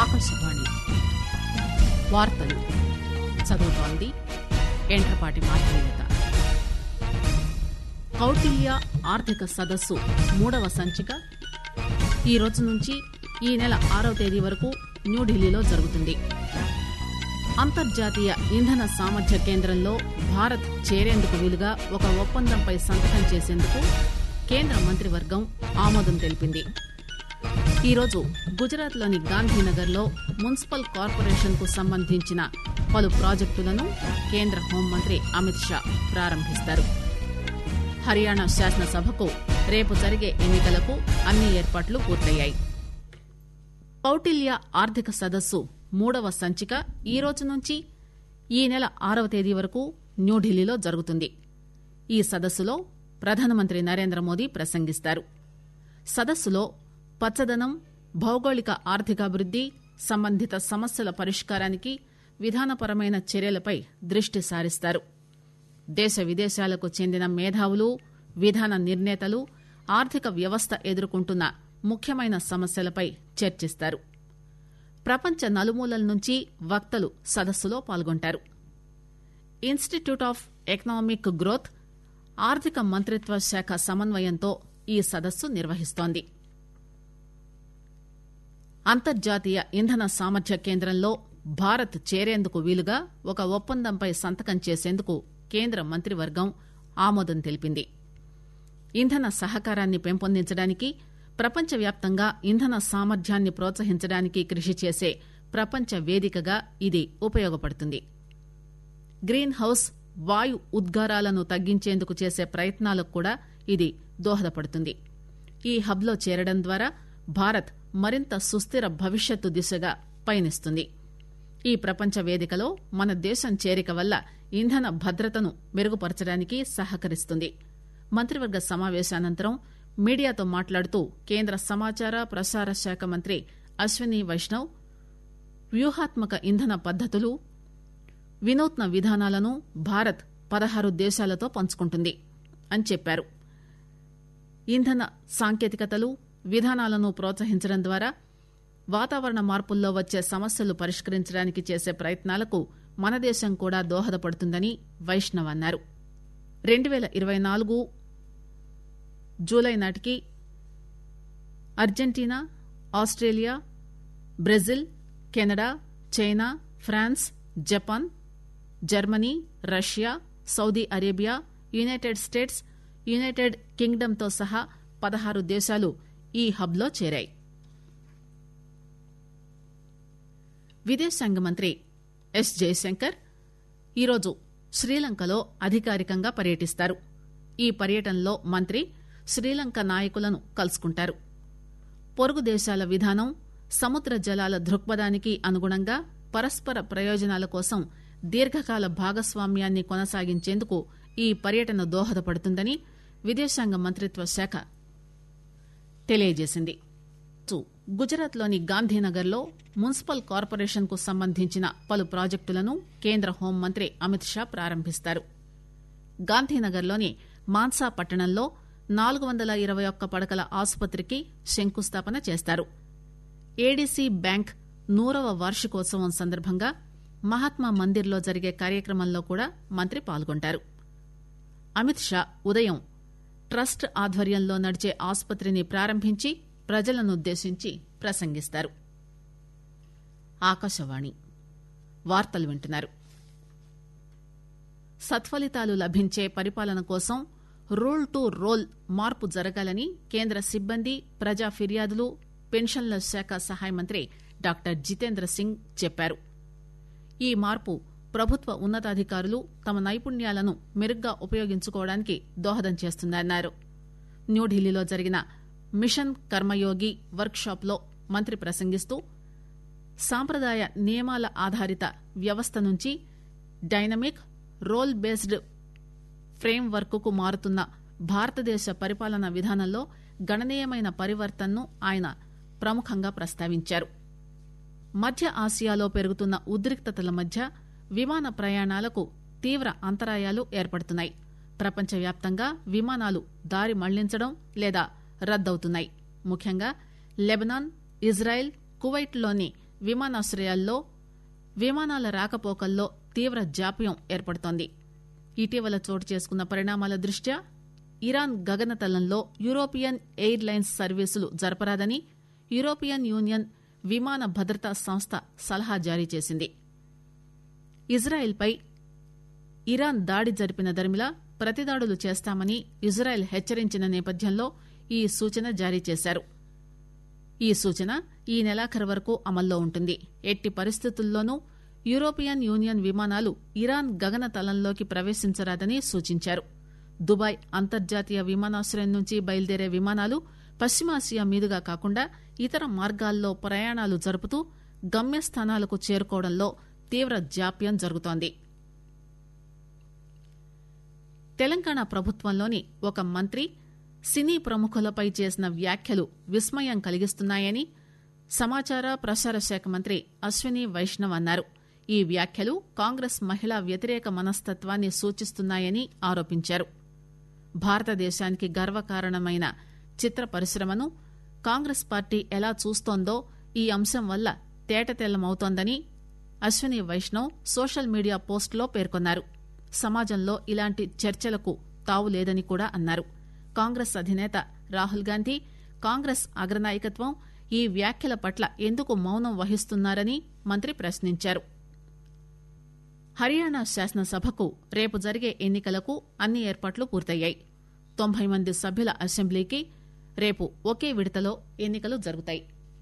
ఆకాశవాణి వార్తలు చదువుతోంది ఎంట్రపాటి మాధవీయత కౌటిల్య ఆర్థిక సదస్సు మూడవ సంచిక ఈ రోజు నుంచి ఈ నెల ఆరవ తేదీ వరకు న్యూఢిల్లీలో జరుగుతుంది అంతర్జాతీయ ఇంధన సామర్థ్య కేంద్రంలో భారత్ చేరేందుకు వీలుగా ఒక ఒప్పందంపై సంతకం చేసేందుకు కేంద్ర మంత్రివర్గం ఆమోదం తెలిపింది ఈరోజు గుజరాత్లోని గాంధీనగర్లో మున్సిపల్ కార్పొరేషన్ కు సంబంధించిన పలు ప్రాజెక్టులను కేంద్ర హోంమంత్రి అమిత్ షా ప్రారంభిస్తారు హర్యానా శాసనసభకు రేపు జరిగే ఎన్నికలకు అన్ని ఏర్పాట్లు పూర్తయ్యాయి కౌటిల్య ఆర్థిక సదస్సు మూడవ సంచిక ఈ రోజు నుంచి ఈ నెల ఆరవ తేదీ వరకు న్యూఢిల్లీలో జరుగుతుంది ఈ సదస్సులో ప్రధానమంత్రి నరేంద్ర మోదీ ప్రసంగిస్తారు సదస్సులో పచ్చదనం భౌగోళిక ఆర్థికాభివృద్ది సంబంధిత సమస్యల పరిష్కారానికి విధానపరమైన చర్యలపై దృష్టి సారిస్తారు దేశ విదేశాలకు చెందిన మేధావులు విధాన నిర్ణేతలు ఆర్థిక వ్యవస్థ ఎదుర్కొంటున్న ముఖ్యమైన సమస్యలపై చర్చిస్తారు ప్రపంచ నలుమూలల నుంచి వక్తలు సదస్సులో పాల్గొంటారు ఇన్స్టిట్యూట్ ఆఫ్ ఎకనామిక్ గ్రోత్ ఆర్థిక మంత్రిత్వ శాఖ సమన్వయంతో ఈ సదస్సు నిర్వహిస్తోంది అంతర్జాతీయ ఇంధన సామర్థ్య కేంద్రంలో భారత్ చేరేందుకు వీలుగా ఒక ఒప్పందంపై సంతకం చేసేందుకు కేంద్ర మంత్రివర్గం ఆమోదం తెలిపింది ఇంధన సహకారాన్ని పెంపొందించడానికి ప్రపంచవ్యాప్తంగా ఇంధన సామర్థ్యాన్ని ప్రోత్సహించడానికి కృషి చేసే ప్రపంచ వేదికగా ఇది ఉపయోగపడుతుంది గ్రీన్ హౌస్ వాయు ఉద్గారాలను తగ్గించేందుకు చేసే ప్రయత్నాలకు కూడా ఇది దోహదపడుతుంది ఈ హబ్లో చేరడం ద్వారా భారత్ మరింత సుస్థిర భవిష్యత్తు దిశగా పయనిస్తుంది ఈ ప్రపంచ వేదికలో మన దేశం చేరిక వల్ల ఇంధన భద్రతను మెరుగుపరచడానికి సహకరిస్తుంది మంత్రివర్గ సమావేశానంతరం మీడియాతో మాట్లాడుతూ కేంద్ర సమాచార ప్రసార శాఖ మంత్రి అశ్విని వైష్ణవ్ వ్యూహాత్మక ఇంధన పద్దతులు వినూత్న విధానాలను భారత్ పదహారు దేశాలతో పంచుకుంటుంది అని చెప్పారు ఇంధన సాంకేతికతలు విధానాలను ప్రోత్సహించడం ద్వారా వాతావరణ మార్పుల్లో వచ్చే సమస్యలు పరిష్కరించడానికి చేసే ప్రయత్నాలకు మన దేశం కూడా దోహదపడుతుందని వైష్ణవ్ అన్నారు రెండు పేల ఇరవై నాలుగు జూలై నాటికి Argentina Australia Brazil Canada China France Japan Germany Russia Saudi Arabia United States United Kingdom తో సహా పదహారు దేశాలు ఈ హబ్లో చేరాయి విదేశాంగ మంత్రి ఎస్ జయశంకర్ ఈరోజు శ్రీలంకలో అధికారికంగా పర్యటిస్తారు ఈ పర్యటనలో మంత్రి శ్రీలంక నాయకులను కలుసుకుంటారు పొరుగు దేశాల విధానం సముద్ర జలాల దృక్పథానికి అనుగుణంగా పరస్పర ప్రయోజనాల కోసం దీర్ఘకాల భాగస్వామ్యాన్ని కొనసాగించేందుకు ఈ పర్యటన దోహదపడుతుందని విదేశాంగ మంత్రిత్వ శాఖ తెలియజేసింది గుజరాత్లోని గాంధీనగర్లో మున్సిపల్ కార్పొరేషన్ కు సంబంధించిన పలు ప్రాజెక్టులను కేంద్ర హోంమంత్రి అమిత్ షా ప్రారంభిస్తారు గాంధీనగర్లోని మాన్సా పట్టణంలో నాలుగు వందల ఇరవై ఒక్క పడకల ఆసుపత్రికి శంకుస్థాపన చేస్తారు ఏడీసీ బ్యాంక్ నూరవ వార్షికోత్సవం సందర్భంగా మహాత్మా మందిర్లో జరిగే కార్యక్రమంలో కూడా మంత్రి పాల్గొంటారు అమిత్ షా ఉదయం ట్రస్ట్ ఆధ్వర్యంలో నడిచే ఆసుపత్రిని ప్రారంభించి ప్రజలనుద్దేశించి ప్రసంగిస్తారు ఆకాశవాణి వార్తలు వింటున్నారు సత్ఫలితాలు లభించే పరిపాలన కోసం రూల్ టు రోల్ మార్పు జరగాలని కేంద్ర సిబ్బంది ప్రజా ఫిర్యాదులు పెన్షన్ల శాఖ సహాయ మంత్రి డాక్టర్ జితేంద్ర సింగ్ చెప్పారు ఈ మార్పు ప్రభుత్వ ఉన్నతాధికారులు తమ నైపుణ్యాలను మెరుగ్గా ఉపయోగించుకోవడానికి దోహదం చేస్తుందన్నారు న్యూఢిల్లీలో జరిగిన మిషన్ కర్మయోగి వర్క్ షాప్ లో మంత్రి ప్రసంగిస్తూ సాంప్రదాయ నియమాల ఆధారిత వ్యవస్థ నుంచి dynamic role based frame కు మారుతున్న భారతదేశ పరిపాలన విధానంలో గణనీయమైన పరివర్తనను ఆయన ప్రముఖంగా ప్రస్తావించారు మధ్య ఆసియాలో పెరుగుతున్న ఉద్రిక్తతల మధ్య విమాన ప్రయాణాలకు తీవ్ర అంతరాయాలు ఏర్పడుతున్నాయి ప్రపంచవ్యాప్తంగా విమానాలు దారి మళ్లించడం లేదా రద్దవుతున్నాయి ముఖ్యంగా లెబనాన్ ఇజ్రాయెల్ కువైట్లోని విమానాశ్రయాల్లో విమానాల రాకపోకల్లో తీవ్ర జాప్యం ఏర్పడుతోంది ఇటీవల చోటు చేసుకున్న పరిణామాల దృష్ట్యా ఇరాన్ గగనతలంలో యూరోపియన్ ఎయిర్ లైన్స్ సర్వీసులు జరపరాదని యూరోపియన్ యూనియన్ విమాన భద్రతా సంస్థ సలహా జారీ చేసింది ఇజ్రాయెల్పై ఇరాన్ దాడి జరిపిన దరిమిలా ప్రతిదాడులు చేస్తామని ఇజ్రాయెల్ హెచ్చరించిన నేపథ్యంలో ఈ సూచన జారీ చేశారు ఈ సూచన ఈ నెలాఖరు వరకు అమల్లో ఉంటుంది ఎట్టి పరిస్థితుల్లోనూ యూరోపియన్ యూనియన్ విమానాలు ఇరాన్ గగనతలంలోకి ప్రవేశించరాదని సూచించారు దుబాయ్ అంతర్జాతీయ విమానాశ్రయం నుంచి బయలుదేరే విమానాలు పశ్చిమాసియా మీదుగా కాకుండా ఇతర మార్గాల్లో ప్రయాణాలు జరుపుతూ గమ్యస్థానాలకు చేరుకోవడంలో తీవ్ర జాప్యం జరుగుతోంది తెలంగాణ ప్రభుత్వంలోని ఒక మంత్రి సినీ ప్రముఖులపై చేసిన వ్యాఖ్యలు విస్మయం కలిగిస్తున్నాయని సమాచార ప్రసార శాఖ మంత్రి అశ్విని వైష్ణవ్ అన్నారు ఈ వ్యాఖ్యలు కాంగ్రెస్ మహిళా వ్యతిరేక మనస్తత్వాన్ని సూచిస్తున్నాయని ఆరోపించారు భారతదేశానికి గర్వకారణమైన చిత్ర పరిశ్రమను కాంగ్రెస్ పార్టీ ఎలా చూస్తోందో ఈ అంశం వల్ల తేటతెల్లమవుతోందని అశ్విని వైష్ణవ్ సోషల్ మీడియా పోస్టులో పేర్కొన్నారు సమాజంలో ఇలాంటి చర్చలకు తావు లేదని కూడా అన్నారు కాంగ్రెస్ అధినేత రాహుల్ గాంధీ కాంగ్రెస్ అగ్రనాయకత్వం ఈ వ్యాఖ్యల పట్ల ఎందుకు మౌనం వహిస్తున్నారని మంత్రి ప్రశ్నించారు హర్యానా శాసనసభకు రేపు జరిగే ఎన్నికలకు అన్ని ఏర్పాట్లు పూర్తయ్యాయి తొంభై మంది సభ్యుల అసెంబ్లీకి రేపు ఒకే విడతలో ఎన్నికలు జరుగుతాయి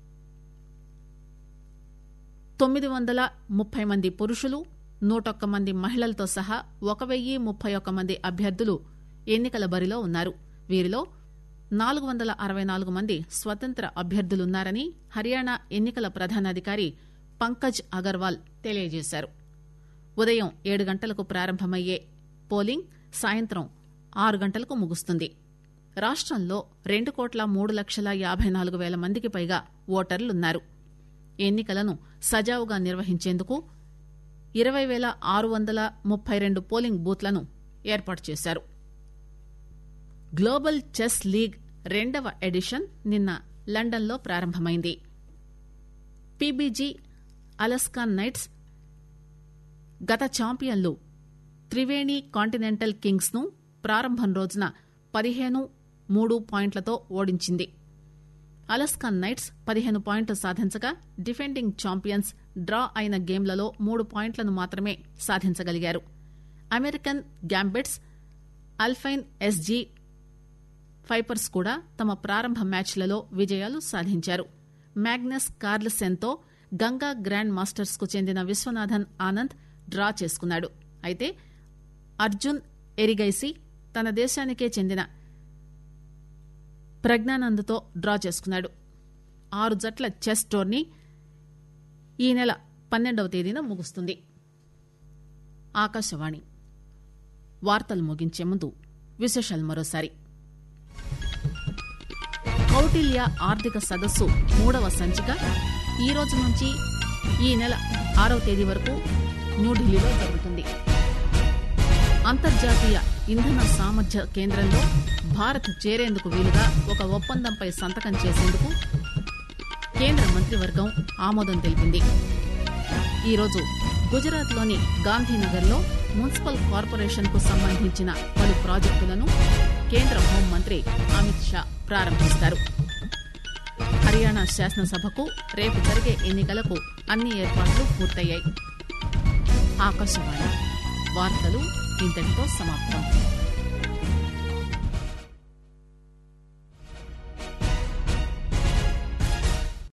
తొమ్మిది వందల ముప్పై మంది పురుషులు నూటొక్క మంది మహిళలతో సహా ఒక వెయ్యి ముప్పై ఒక్క మంది అభ్యర్థులు ఎన్నికల బరిలో ఉన్నారు వీరిలో నాలుగు వందల అరవై నాలుగు మంది స్వతంత్ర అభ్యర్థులున్నారని హర్యానా ఎన్నికల ప్రధానాధికారి పంకజ్ అగర్వాల్ తెలియజేశారు ఉదయం ఏడు గంటలకు ప్రారంభమయ్యే పోలింగ్ సాయంత్రం ఆరు గంటలకు ముగుస్తుంది రాష్టంలో రెండు కోట్ల మూడు లక్షల యాభై నాలుగు వేల మందికి పైగా ఓటర్లున్నారు ఎన్నికలను సజావుగా నిర్వహించేందుకు ఇరవై వేల ఆరు వందల ముప్పై రెండు పోలింగ్ బూత్లను ఏర్పాటు చేశారు గ్లోబల్ చెస్ లీగ్ రెండవ ఎడిషన్ నిన్న లండన్లో ప్రారంభమైంది పీబీజీ అలస్కాన్ నైట్స్ గత ఛాంపియన్లు త్రివేణి కాంటినెంటల్ కింగ్స్ ను ప్రారంభం రోజున పదిహేను మూడు పాయింట్లతో ఓడించింది అలస్కాన్ నైట్స్ పదిహేను పాయింట్లు సాధించగా డిఫెండింగ్ ఛాంపియన్స్ డ్రా అయిన గేమ్లలో మూడు పాయింట్లను మాత్రమే సాధించగలిగారు American gambits Alpine SG pipers కూడా తమ ప్రారంభ మ్యాచ్లలో విజయాలు సాధించారు మ్యాగ్నస్ కార్ల్సెన్తో గంగా గ్రాండ్ మాస్టర్స్ కు చెందిన విశ్వనాథన్ ఆనంద్ డ్రా చేసుకున్నాడు అయితే అర్జున్ ఎరిగైసి తన దేశానికే చెందిన ప్రజ్ఞానంద్తో డ్రా చేసుకున్నాడు ఆరు జట్ల చెస్ టోర్నీ ఈ నెల పన్నెండవ తేదీన ముగుస్తుంది ఆకాశవాణి వార్తలు ముగించే ముందు విశేషాలు మరోసారి కౌటిల్య ఆర్థిక సదస్సు మూడవ సంచిక ఈ రోజు నుంచి ఈ నెల ఆరవ తేదీ వరకు న్యూఢిల్లీలో జరుగుతుంది అంతర్జాతీయ ఇంధన సామర్థ్య కేంద్రంలో భారత్ చేరేందుకు వీలుగా ఒక ఒప్పందంపై సంతకం చేసేందుకు కేంద్ర మంత్రివర్గం ఆమోదం తెలిపింది ఈరోజు గుజరాత్లోని గాంధీనగర్లో మున్సిపల్ కార్పొరేషన్ కు సంబంధించిన పలు ప్రాజెక్టులను కేంద్ర హోంమంత్రి అమిత్ షా ప్రారంభిస్తారు హర్యానా శాసనసభకు రేపు జరిగే ఎన్నికలకు అన్ని ఏర్పాట్లు పూర్తయ్యాయి ఆకాశవాణి వార్తలు ఇంతటితో సమాప్తం